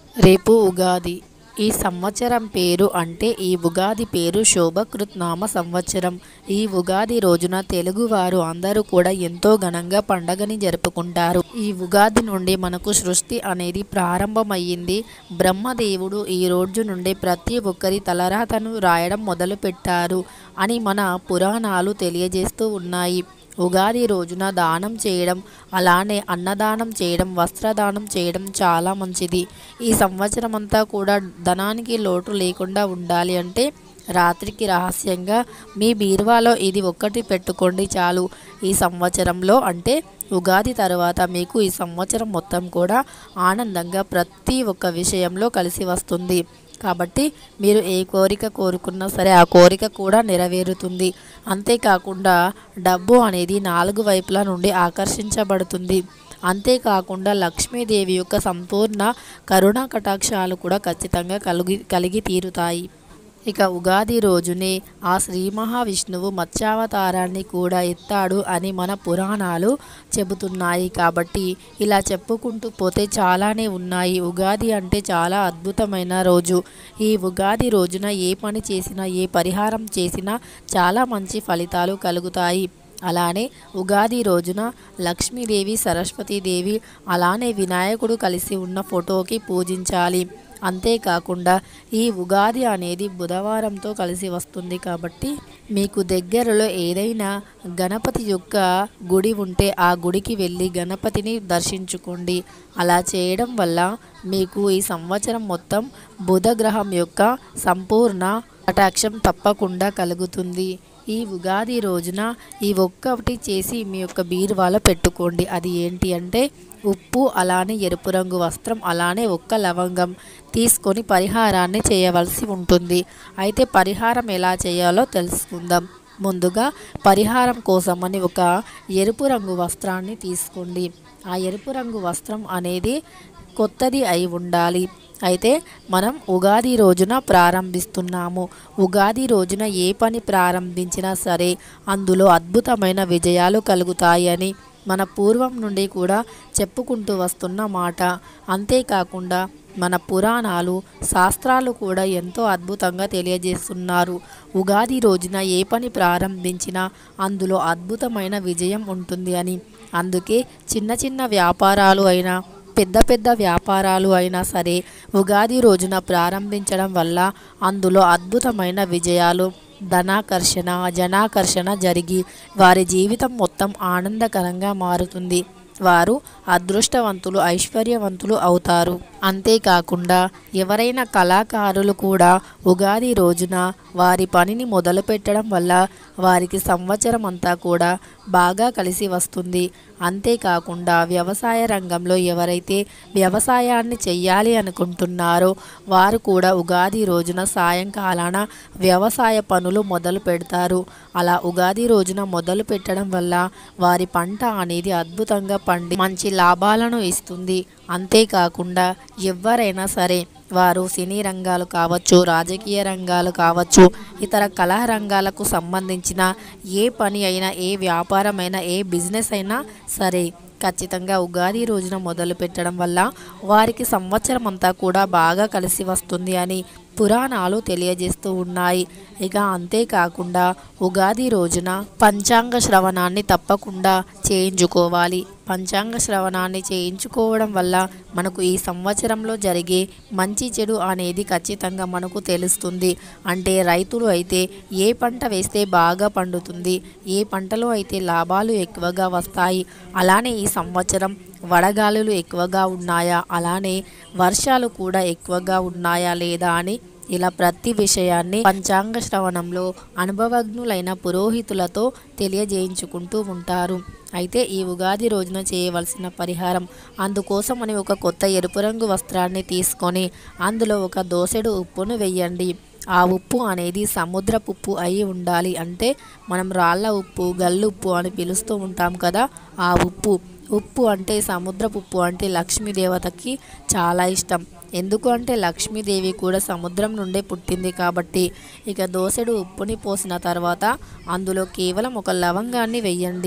రేపు ఉగాది ఈ సంవత్సరం పేరు అంటే ఈ ఉగాది పేరు శోభకృత్నామ సంవత్సరం ఈ ఉగాది రోజున తెలుగువారు అందరూ కూడా ఎంతో ఘనంగా పండగని జరుపుకుంటారు ఈ ఉగాది నుండి మనకు సృష్టి అనేది ప్రారంభమయ్యింది బ్రహ్మదేవుడు ఈ రోజు నుండి ప్రతి ఒక్కరి తలరాతను రాయడం మొదలుపెట్టారు అని మన పురాణాలు తెలియజేస్తూ ఉన్నాయి ఉగాది రోజున దానం చేయడం అలానే అన్నదానం చేయడం వస్త్రదానం చేయడం చాలా మంచిది ఈ సంవత్సరం అంతా కూడా ధనానికి లోటు లేకుండా ఉండాలి అంటే రాత్రికి రహస్యంగా మీ బీరువాలో ఇది ఒక్కటి పెట్టుకోండి చాలు ఈ సంవత్సరంలో అంటే ఉగాది తర్వాత మీకు ఈ సంవత్సరం మొత్తం కూడా ఆనందంగా ప్రతి ఒక్క విషయంలో కలిసి వస్తుంది కాబట్టి మీరు ఏ కోరిక కోరుకున్నా సరే ఆ కోరిక కూడా నెరవేరుతుంది అంతేకాకుండా డబ్బు అనేది నాలుగు వైపుల నుండి ఆకర్షించబడుతుంది అంతేకాకుండా లక్ష్మీదేవి యొక్క సంపూర్ణ కరుణా కటాక్షాలు కూడా ఖచ్చితంగా కలిగి కలిగి తీరుతాయి ఇక ఉగాది రోజునే ఆ శ్రీ మహావిష్ణువు మత్స్యావతారాన్ని కూడా ఎత్తాడు అని మన పురాణాలు చెబుతున్నాయి కాబట్టి ఇలా చెప్పుకుంటూ పోతే చాలానే ఉన్నాయి ఉగాది అంటే చాలా అద్భుతమైన రోజు ఈ ఉగాది రోజున ఏ పని చేసినా ఏ పరిహారం చేసినా చాలా మంచి ఫలితాలు కలుగుతాయి అలానే ఉగాది రోజున లక్ష్మీదేవి సరస్వతీదేవి అలానే వినాయకుడు కలిసి ఉన్న ఫోటోకి పూజించాలి అంతేకాకుండా ఈ ఉగాది అనేది బుధవారంతో కలిసి వస్తుంది కాబట్టి మీకు దగ్గరలో ఏదైనా గణపతి యొక్క గుడి ఉంటే ఆ గుడికి వెళ్ళి గణపతిని దర్శించుకోండి అలా చేయడం వల్ల మీకు ఈ సంవత్సరం మొత్తం బుధ గ్రహం యొక్క సంపూర్ణ కటాక్షం తప్పకుండా కలుగుతుంది ఈ ఉగాది రోజున ఈ ఒక్కటి చేసి మీ యొక్క బీరువాలో పెట్టుకోండి అది ఏంటి అంటే ఉప్పు అలానే ఎరుపు రంగు వస్త్రం అలానే ఒక్క లవంగం తీసుకొని పరిహారాన్ని చేయవలసి ఉంటుంది అయితే పరిహారం ఎలా చేయాలో తెలుసుకుందాం ముందుగా పరిహారం కోసమని ఒక ఎరుపు రంగు వస్త్రాన్ని తీసుకోండి ఆ ఎరుపు రంగు వస్త్రం అనేది కొత్తది అయి ఉండాలి అయితే మనం ఉగాది రోజున ప్రారంభిస్తున్నాము ఉగాది రోజున ఏ పని ప్రారంభించినా సరే అందులో అద్భుతమైన విజయాలు కలుగుతాయని మన పూర్వం నుండి కూడా చెప్పుకుంటూ వస్తున్న మాట అంతేకాకుండా మన పురాణాలు శాస్త్రాలు కూడా ఎంతో అద్భుతంగా తెలియజేస్తున్నారు ఉగాది రోజున ఏ పని ప్రారంభించినా అందులో అద్భుతమైన విజయం ఉంటుంది అని అందుకే చిన్న చిన్న వ్యాపారాలు అయినా పెద్ద పెద్ద వ్యాపారాలు అయినా సరే ఉగాది రోజున ప్రారంభించడం వల్ల అందులో అద్భుతమైన విజయాలు ధనాకర్షణ జనాకర్షణ జరిగి వారి జీవితం మొత్తం ఆనందకరంగా మారుతుంది వారు అదృష్టవంతులు ఐశ్వర్యవంతులు అవుతారు అంతేకాకుండా ఎవరైనా కళాకారులు కూడా ఉగాది రోజున వారి పనిని మొదలుపెట్టడం వల్ల వారికి సంవత్సరం అంతా కూడా బాగా కలిసి వస్తుంది అంతేకాకుండా వ్యవసాయ రంగంలో ఎవరైతే వ్యవసాయాన్ని చెయ్యాలి అనుకుంటున్నారో వారు కూడా ఉగాది రోజున సాయంకాలాన వ్యవసాయ పనులు మొదలు పెడతారు అలా ఉగాది రోజున మొదలు పెట్టడం వల్ల వారి పంట అనేది అద్భుతంగా పండి మంచి లాభాలను ఇస్తుంది అంతేకాకుండా ఎవరైనా సరే వారు సినీ రంగాలు కావచ్చు రాజకీయ రంగాలు కావచ్చు ఇతర కళా రంగాలకు సంబంధించిన ఏ పని అయినా ఏ వ్యాపారమైనా ఏ బిజినెస్ అయినా సరే ఖచ్చితంగా ఉగాది రోజున మొదలు పెట్టడం వల్ల వారికి సంవత్సరం అంతా కూడా బాగా కలిసి వస్తుంది అని పురాణాలు తెలియజేస్తూ ఉన్నాయి ఇక అంతేకాకుండా ఉగాది రోజున పంచాంగ శ్రవణాన్ని తప్పకుండా చేయించుకోవాలి పంచాంగ శ్రవణాన్ని చేయించుకోవడం వల్ల మనకు ఈ సంవత్సరంలో జరిగే మంచి చెడు అనేది ఖచ్చితంగా మనకు తెలుస్తుంది అంటే రైతులు అయితే ఏ పంట వేస్తే బాగా పండుతుంది ఏ పంటలో అయితే లాభాలు ఎక్కువగా వస్తాయి అలానే ఈ సంవత్సరం వడగాలులు ఎక్కువగా ఉన్నాయా అలానే వర్షాలు కూడా ఎక్కువగా ఉన్నాయా లేదా అని ఇలా ప్రతి విషయాన్ని పంచాంగ శ్రవణంలో అనుభవజ్ఞులైన పురోహితులతో తెలియజేయించుకుంటూ ఉంటారు అయితే ఈ ఉగాది రోజున చేయవలసిన పరిహారం అందుకోసమని ఒక కొత్త ఎరుపు రంగు వస్త్రాన్ని తీసుకొని అందులో ఒక దోసెడు ఉప్పును వెయ్యండి ఆ ఉప్పు అనేది సముద్రపు ఉప్పు అయి ఉండాలి అంటే మనం రాళ్ళ ఉప్పు గల్లుప్పు అని పిలుస్తూ ఉంటాం కదా ఆ ఉప్పు ఉప్పు అంటే సముద్రపు ఉప్పు అంటే లక్ష్మీదేవతకి చాలా ఇష్టం ఎందుకు అంటే లక్ష్మీదేవి కూడా సముద్రం నుండే పుట్టింది కాబట్టి ఇక దోసెడు ఉప్పుని పోసిన తర్వాత అందులో కేవలం ఒక లవంగాన్ని వెయ్యండి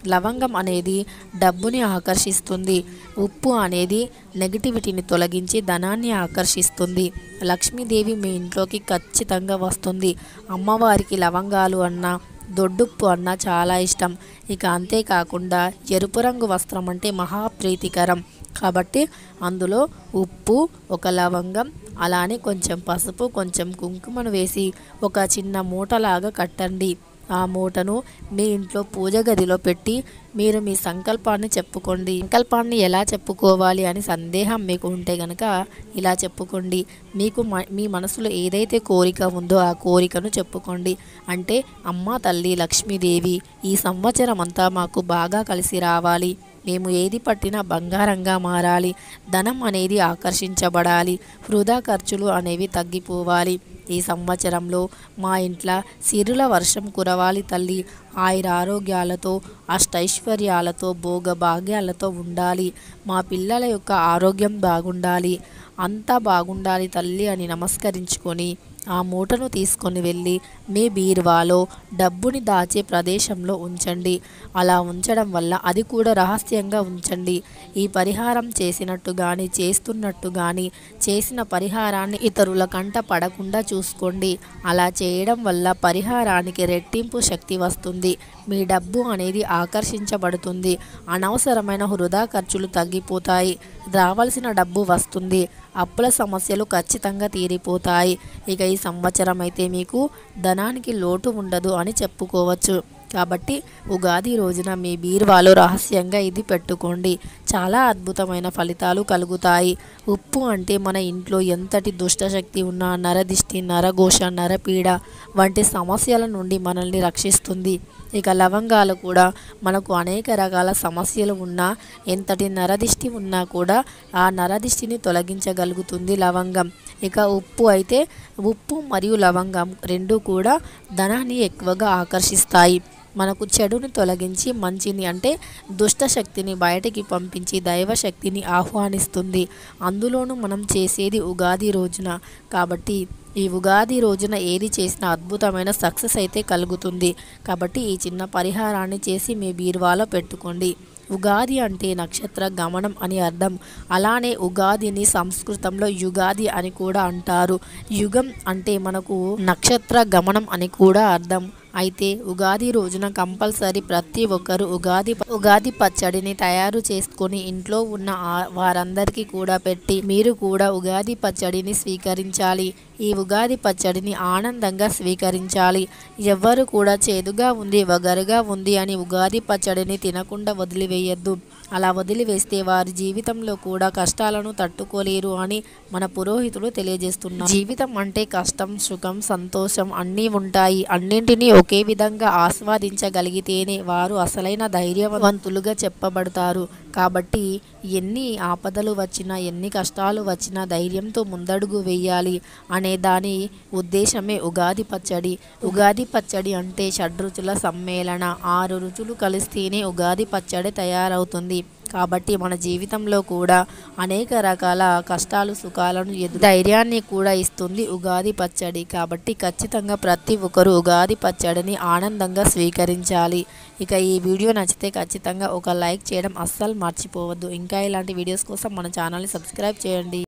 లవంగం అనేది డబ్బుని ఆకర్షిస్తుంది ఉప్పు అనేది నెగిటివిటీని తొలగించి ధనాన్ని ఆకర్షిస్తుంది లక్ష్మీదేవి మీ ఇంట్లోకి ఖచ్చితంగా వస్తుంది అమ్మవారికి లవంగాలు అన్నా దొడ్డుప్పు అన్న చాలా ఇష్టం ఇక అంతేకాకుండా ఎరుపు రంగు వస్త్రం అంటే మహాప్రీతికరం కాబట్టి అందులో ఉప్పు ఒక లవంగం అలానే కొంచెం పసుపు కొంచెం కుంకుమను వేసి ఒక చిన్న మూటలాగా కట్టండి ఆ మూటను మీ ఇంట్లో పూజ గదిలో పెట్టి మీరు మీ సంకల్పాన్ని చెప్పుకోండి సంకల్పాన్ని ఎలా చెప్పుకోవాలి అని సందేహం మీకు ఉంటే గనక ఇలా చెప్పుకోండి మీకు మ- మీ మనసులో ఏదైతే కోరిక ఉందో ఆ కోరికను చెప్పుకోండి అంటే అమ్మ తల్లి లక్ష్మీదేవి ఈ సంవత్సరం అంతా మాకు బాగా కలిసి రావాలి మేము ఏది పట్టినా బంగారంగా మారాలి ధనం అనేది ఆకర్షించబడాలి వృధా ఖర్చులు అనేవి తగ్గిపోవాలి ఈ సంవత్సరంలో మా ఇంట్లో సిరుల వర్షం కురవాలి తల్లి ఆయుర ఆరోగ్యాలతో అష్టైశ్వర్యాలతో భోగభాగ్యాలతో ఉండాలి మా పిల్లల యొక్క ఆరోగ్యం బాగుండాలి అంతా బాగుండాలి తల్లి అని నమస్కరించుకొని ఆ మూటను తీసుకొని వెళ్ళి మీ బీరువాలో డబ్బుని దాచే ప్రదేశంలో ఉంచండి అలా ఉంచడం వల్ల అది కూడా రహస్యంగా ఉంచండి ఈ పరిహారం చేసినట్టు కానీ చేస్తున్నట్టు కానీ చేసిన పరిహారాన్ని ఇతరుల కంట పడకుండా చూసుకోండి అలా చేయడం వల్ల పరిహారానికి రెట్టింపు శక్తి వస్తుంది మీ డబ్బు అనేది ఆకర్షించబడుతుంది అనవసరమైన వృధా ఖర్చులు తగ్గిపోతాయి రావాల్సిన డబ్బు వస్తుంది అప్పుల సమస్యలు ఖచ్చితంగా తీరిపోతాయి ఇక ఈ సంవత్సరం అయితే మీకు ధనానికి లోటు ఉండదు అని చెప్పుకోవచ్చు కాబట్టి ఉగాది రోజున మీ బీరువాలో రహస్యంగా ఇది పెట్టుకోండి చాలా అద్భుతమైన ఫలితాలు కలుగుతాయి ఉప్పు అంటే మన ఇంట్లో ఎంతటి దుష్టశక్తి ఉన్నా నరదిష్టి నరఘోష నరపీడ వంటి సమస్యల నుండి మనల్ని రక్షిస్తుంది ఇక లవంగాలు కూడా మనకు అనేక రకాల సమస్యలు ఉన్నా ఎంతటి నరదిష్టి ఉన్నా కూడా ఆ నరదిష్టిని తొలగించగలుగుతుంది లవంగం ఇక ఉప్పు అయితే ఉప్పు మరియు లవంగం రెండు కూడా ధనాన్ని ఎక్కువగా ఆకర్షిస్తాయి మనకు చెడుని తొలగించి మంచిని అంటే దుష్ట శక్తిని బయటికి పంపించి దైవశక్తిని ఆహ్వానిస్తుంది అందులోనూ మనం చేసేది ఉగాది రోజున కాబట్టి ఈ ఉగాది రోజున ఏది చేసినా అద్భుతమైన సక్సెస్ అయితే కలుగుతుంది కాబట్టి ఈ చిన్న పరిహారాన్ని చేసి మీ బీరువాలో పెట్టుకోండి ఉగాది అంటే నక్షత్ర గమనం అని అర్థం అలానే ఉగాదిని సంస్కృతంలో యుగాది అని కూడా అంటారు యుగం అంటే మనకు నక్షత్ర గమనం అని కూడా అర్థం అయితే ఉగాది రోజున కంపల్సరీ ప్రతి ఒక్కరు ఉగాది ఉగాది పచ్చడిని తయారు చేసుకొని ఇంట్లో ఉన్న ఆ- వారందరికీ కూడా పెట్టి మీరు కూడా ఉగాది పచ్చడిని స్వీకరించాలి ఈ ఉగాది పచ్చడిని ఆనందంగా స్వీకరించాలి ఎవ్వరు కూడా చేదుగా ఉంది వగరుగా ఉంది అని ఉగాది పచ్చడిని తినకుండా వదిలివేయద్దు అలా వదిలివేస్తే వారి జీవితంలో కూడా కష్టాలను తట్టుకోలేరు అని మన పురోహితులు తెలియజేస్తున్నారు జీవితం అంటే కష్టం సుఖం సంతోషం అన్నీ ఉంటాయి అన్నింటినీ ఒకే విధంగా ఆస్వాదించగలిగితేనే వారు అసలైన ధైర్యవంతులుగా చెప్పబడతారు కాబట్టి ఎన్ని ఆపదలు వచ్చినా ఎన్ని కష్టాలు వచ్చినా ధైర్యంతో ముందడుగు వేయాలి అనే దాని ఉద్దేశమే ఉగాది పచ్చడి ఉగాది పచ్చడి అంటే షడ్రుచుల సమ్మేళన ఆరు రుచులు కలిస్తేనే ఉగాది పచ్చడి తయారవుతుంది కాబట్టి మన జీవితంలో కూడా అనేక రకాల కష్టాలు సుఖాలను ఎదురు ధైర్యాన్ని కూడా ఇస్తుంది ఉగాది పచ్చడి కాబట్టి ఖచ్చితంగా ప్రతి ఒక్కరు ఉగాది పచ్చడిని ఆనందంగా స్వీకరించాలి ఇక ఈ వీడియో నచ్చితే ఖచ్చితంగా ఒక లైక్ చేయడం అస్సలు మర్చిపోవద్దు ఇంకా ఇలాంటి వీడియోస్ కోసం మన ఛానల్ని సబ్స్క్రైబ్ చేయండి